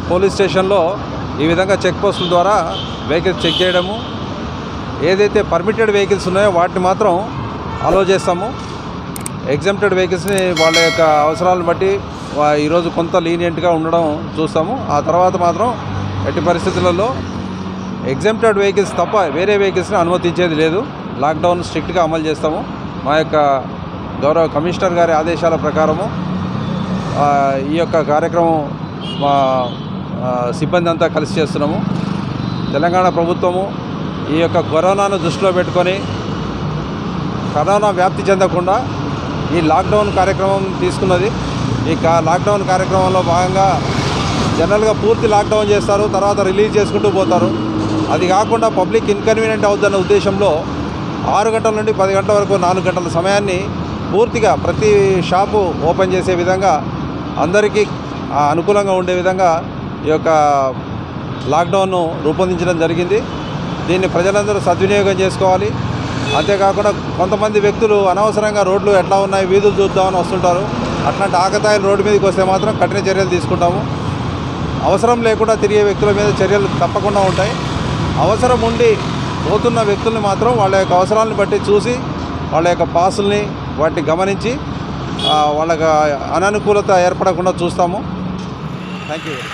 police స్టేషన్లో ఈ విధంగా చెక్ పోస్టుల ద్వారా వెహికల్స్ చెక్ చేయడము ఏదైతే పర్మిటెడ్ వెహికల్స్ ఉన్నాయో వాటిని మాత్రం అలో చేస్తాము ఎగ్జామ్టెడ్ వెహికల్స్ని వాళ్ళ యొక్క అవసరాలను బట్టి వా- ఈరోజు కొంత లీనియంట్గా ఉండడం చూస్తాము ఆ తర్వాత మాత్రం ఎట్టి పరిస్థితులలో ఎగ్జామ్టెడ్ వెహికల్స్ తప్ప వేరే వెహికల్స్ని అనుమతించేది లేదు లాక్డౌన్ స్ట్రిక్ట్గా అమలు చేస్తాము మా యొక్క గౌరవ కమిషనర్ గారి ఆదేశాల ప్రకారము ఆ, ఈ యొక్క కార్యక్రమం మా ఆ, సిబ్బంది అంతా కలిసి చేస్తున్నాము తెలంగాణ ప్రభుత్వము ఈ యొక్క కరోనాను దృష్టిలో పెట్టుకొని కరోనా వ్యాప్తి చెందకుండా ఈ లాక్డౌన్ కార్యక్రమం తీసుకున్నది ఈ కా లాక్డౌన్ కార్యక్రమంలో భాగంగా జనరల్గా పూర్తి లాక్డౌన్ చేస్తారు తర్వాత రిలీజ్ చేసుకుంటూ పోతారు అది కాకుండా పబ్లిక్ ఇన్కన్వీనియంట్ అవుతున్న ఉద్దేశంలో ఆరు గంటల నుండి పది గంటల వరకు నాలుగు గంటల సమయాన్ని పూర్తిగా ప్రతి షాపు ఓపెన్ చేసే విధంగా అందరికీ ఆ, అనుకూలంగా ఉండే విధంగా ఈ యొక్క లాక్డౌన్ను రూపొందించడం జరిగింది దీన్ని ప్రజలందరూ సద్వినియోగం చేసుకోవాలి అంతేకాకుండా కొంతమంది వ్యక్తులు అనవసరంగా రోడ్లు ఎట్లా ఉన్నాయి వీధులు చూద్దామని వస్తుంటారు అట్లాంటి ఆకతాయిలు రోడ్డు మీదకి వస్తే మాత్రం కఠిన చర్యలు తీసుకుంటాము అవసరం లేకుండా తిరిగే వ్యక్తుల మీద చర్యలు తప్పకుండా ఉంటాయి అవసరం ఉండి పోతున్న వ్యక్తుల్ని మాత్రం వాళ్ళ యొక్క అవసరాలను బట్టి చూసి వాళ్ళ యొక్క పాసుల్ని వాటిని గమనించి ఆ, వాళ్ళకి అననుకూలత ఏర్పడకుండా చూస్తాము థ్యాంక్ యూ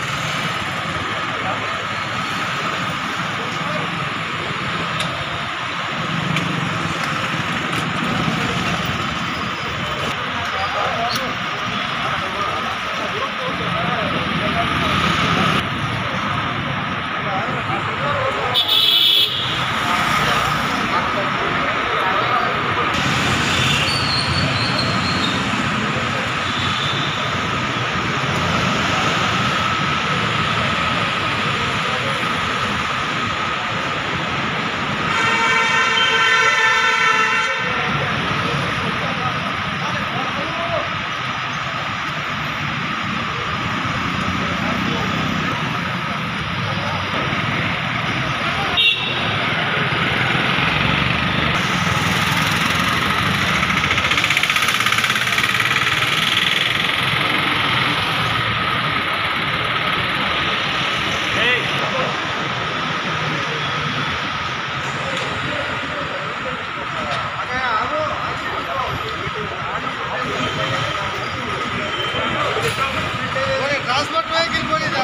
ట్రాన్స్పోర్ట్ వెహికల్ పోనీ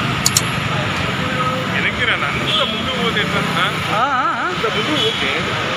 వెనక్కి రా అంత ముందు పోతే ఎట్లా అంత ముందు ఓకే